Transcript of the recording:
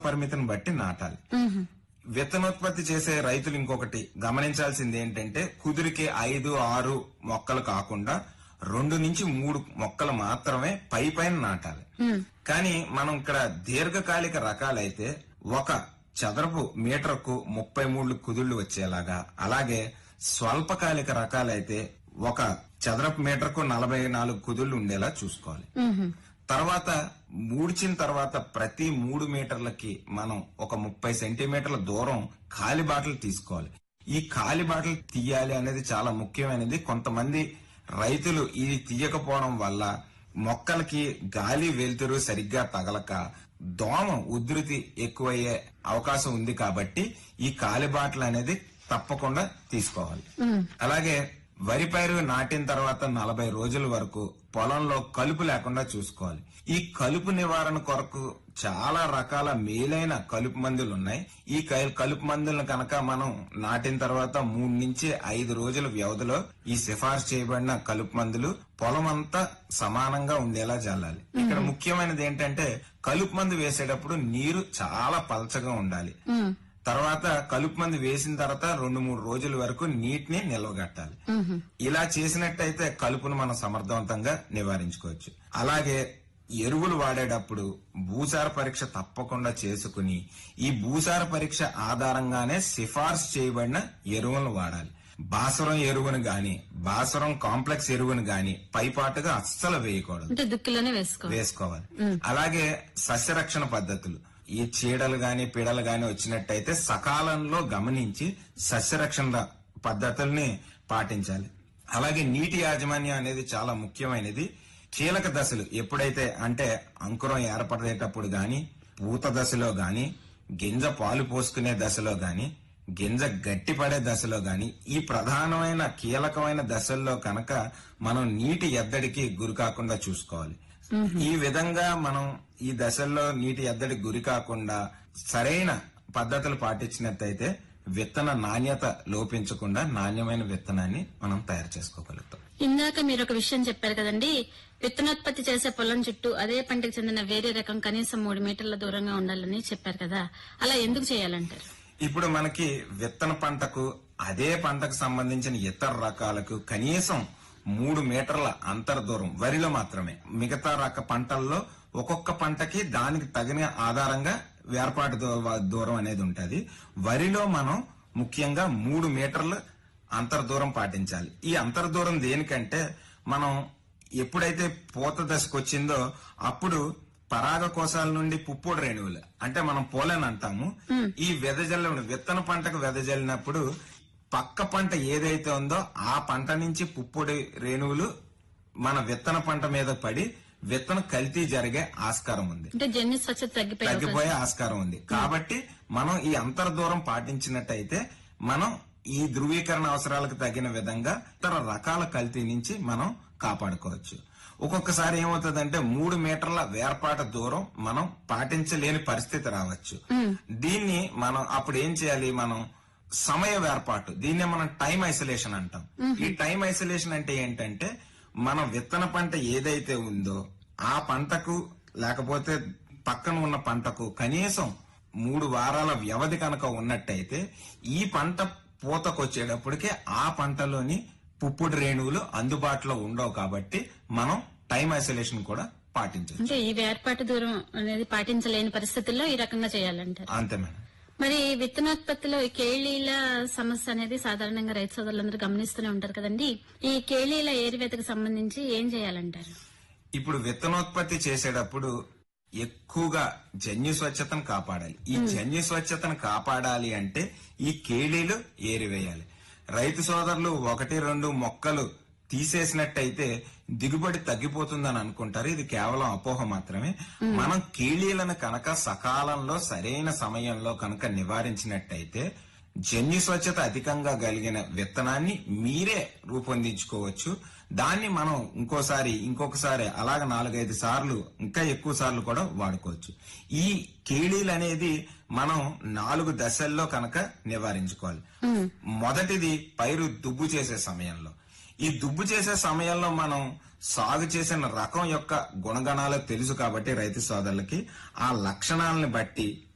పరిమితిని బట్టి నాటాలి విత్తనోత్పత్తి చేసే రైతులు ఇంకొకటి గమనించాల్సింది ఏంటంటే కుదిరికే ఐదు ఆరు మొక్కలు కాకుండా రెండు నుంచి మూడు మొక్కలు మాత్రమే పై పైన నాటాలి కానీ మనం ఇక్కడ దీర్ఘకాలిక రకాలైతే ఒక చదరపు మీటర్కు ముప్పై మూడు కుదుళ్లు వచ్చేలాగా అలాగే స్వల్పకాలిక రకాలైతే ఒక చదరపు మీటర్కు నలభై నాలుగు కుదుళ్లు ఉండేలా చూసుకోవాలి తర్వాత మూడ్చిన తర్వాత ప్రతి మూడు మీటర్లకి మనం ఒక ముప్పై సెంటీమీటర్ల దూరం ఖాళీ బాటలు తీసుకోవాలి ఈ ఖాళీ బాటలు తీయాలి అనేది చాలా ముఖ్యమైనది కొంతమంది రైతులు ఇది తీయకపోవడం వల్ల మొక్కలకి గాలి వెలుతురు సరిగ్గా తగలక దోమ ఉధృతి ఎక్కువయ్యే అవకాశం ఉంది కాబట్టి ఈ ఖాళీ బాటలు అనేది తప్పకుండా తీసుకోవాలి అలాగే వరి పైరు నాటిన తర్వాత నలభై రోజుల వరకు పొలంలో కలుపు లేకుండా చూసుకోవాలి ఈ కలుపు నివారణ కొరకు చాలా రకాల మేలైన కలుపు మందులు ఉన్నాయి ఈ క- కలుపు మందులను కనుక మనం నాటిన తర్వాత మూడు నుంచి ఐదు రోజుల వ్యవధిలో ఈ సిఫార్సు చేయబడిన కలుపు మందులు పొలం అంతా సమానంగా ఉండేలా చల్లాలి ఇక్కడ ముఖ్యమైనది ఏంటంటే కలుపు మందు వేసేటప్పుడు నీరు చాలా పలచగా ఉండాలి తర్వాత కలుపు మందు వేసిన తర్వాత రెండు మూడు రోజుల వరకు నీటిని నిల్వగట్టాలి ఇలా చేసినట్టయితే కలుపును మనం సమర్థవంతంగా నివారించుకోవచ్చు అలాగే ఎరువులు వాడేటప్పుడు భూసార పరీక్ష తప్పకుండా చేసుకుని ఈ భూసార పరీక్ష ఆధారంగానే సిఫార్సు చేయబడిన ఎరువులను వాడాలి బాసరం ఎరువును గాని బాసరం కాంప్లెక్స్ ఎరువును గాని పైపాటుగా అస్సలు వేయకూడదు అంటే దుక్కిలోనే వేసుకోవాలి వేసుకోవాలి అలాగే సస్యరక్షణ పద్ధతులు ఈ చీడలు గాని పీడలు గాని వచ్చినట్టయితే సకాలంలో గమనించి సస్యరక్షణ పద్ధతుల్ని పాటించాలి అలాగే నీటి యాజమాన్యం అనేది చాలా ముఖ్యమైనది కీలక దశలు ఎప్పుడైతే అంటే అంకురం ఏర్పడేటప్పుడు గాని పూత దశలో గాని గింజ పాలు పోసుకునే దశలో గాని గింజ గట్టిపడే దశలో గాని ఈ ప్రధానమైన కీలకమైన దశల్లో కనుక మనం నీటి ఎద్దడికి గురి కాకుండా చూసుకోవాలి ఈ విధంగా మనం ఈ దశల్లో నీటి ఎద్దడికి గురి కాకుండా సరైన పద్ధతులు పాటించినట్టయితే విత్తన నాణ్యత లోపించకుండా నాణ్యమైన విత్తనాన్ని మనం తయారు చేసుకోగలుగుతాం ఇందాక మీరు ఒక విషయం చెప్పారు కదండి విత్తనోత్పత్తి చేసే పొలం చుట్టూ అదే పంటకు చెందిన వేరే రకం కనీసం మూడు మీటర్ల దూరంగా ఉండాలని చెప్పారు కదా అలా ఎందుకు చేయాలంటారు ఇప్పుడు మనకి విత్తన పంటకు అదే పంటకు సంబంధించిన ఇతర రకాలకు కనీసం మూడు మీటర్ల అంతర దూరం వరిలో మాత్రమే మిగతా రక పంటల్లో ఒక్కొక్క పంటకి దానికి తగిన ఆధారంగా వేర్పాటు దూ- దూరం అనేది ఉంటది వరిలో మనం ముఖ్యంగా మూడు మీటర్ల అంతర దూరం పాటించాలి ఈ అంతర దూరం దేనికంటే మనం ఎప్పుడైతే పూత దశకు వచ్చిందో అప్పుడు పరాగ కోశాల నుండి పుప్పొడి రేణువులు అంటే మనం పోలేని అంటాము ఈ వెదజల్ల విత్తన పంటకు వెదజల్లినప్పుడు పక్క పంట ఏదైతే ఉందో ఆ పంట నుంచి పుప్పొడి రేణువులు మన విత్తన పంట మీద పడి విత్తన కల్తీ జరిగే ఆస్కారం ఉంది అంటే జన్యు స్వచ్ఛత తగ్గిపోయే అవకాశం తగ్గిపోయే ఆస్కారం ఉంది కాబట్టి మనం ఈ అంతర దూరం పాటించినట్టయితే మనం ఈ ధృవీకరణ అవసరాలకు తగిన విధంగా ఇతర రకాల కల్తీ నుంచి మనం కాపాడుకోవచ్చు ఒక్కొక్కసారి ఏమవుతుందంటే మూడు మీటర్ల వేర్పాటు దూరం మనం పాటించలేని పరిస్థితి రావచ్చు దీన్ని మనం అప్పుడు ఏం చేయాలి మనం సమయ వేర్పాటు దీన్నే మనం టైం ఐసోలేషన్ అంటాం ఈ టైం ఐసోలేషన్ అంటే ఏంటంటే మన విత్తన పంట ఏదైతే ఉందో ఆ పంటకు లేకపోతే పక్కన ఉన్న పంటకు కనీసం మూడు వారాల వ్యవధి కనుక ఉన్నట్టయితే ఈ పంట పూతకొచ్చేటప్పటికే ఆ పంటలోని పుప్పుడు రేణువులు అందుబాటులో ఉండవు కాబట్టి మనం టైం ఐసోలేషన్ కూడా పాటించవచ్చు అంటే ఈ వేర్పాటు దూరం అనేది పాటించలేని పరిస్థితుల్లో ఈ రకంగా చేయాలంటారు అంతే మేడం మరి విత్తనోత్పత్తిలో ఈ కేళీల సమస్య అనేది సాధారణంగా రైతు సోదరులందరూ గమనిస్తూనే ఉంటారు కదండి ఈ కేళీల ఏరివేతకు సంబంధించి ఏం చేయాలంటారు ఇప్పుడు విత్తనోత్పత్తి చేసేటప్పుడు ఎక్కువగా జన్యు స్వచ్ఛతను కాపాడాలి ఈ జన్యు స్వచ్ఛతను కాపాడాలి అంటే ఈ కేళీలు ఏరివేయాలి రైతు సోదరులు ఒకటి రెండు మొక్కలు తీసేసినట్టయితే దిగుబడి తగ్గిపోతుందని అనుకుంటారు ఇది కేవలం అపోహ మాత్రమే మనం కీళీలను కనుక సకాలంలో సరైన సమయంలో కనుక నివారించినట్టయితే జన్యు స్వచ్ఛత అధికంగా కలిగిన విత్తనాన్ని మీరే రూపొందించుకోవచ్చు దాన్ని మనం ఇంకోసారి ఇంకొకసారి అలాగ నాలుగైదు సార్లు ఇంకా ఎక్కువ సార్లు కూడా వాడుకోవచ్చు ఈ కీళీలు అనేది మనం నాలుగు దశల్లో కనుక నివారించుకోవాలి మొదటిది పైరు దుబ్బు చేసే సమయంలో ఈ దుబ్బు చేసే సమయంలో మనం సాగు చేసిన రకం యొక్క గుణగణాలు తెలుసు కాబట్టి రైతు సోదరులకి ఆ లక్షణాలను బట్టి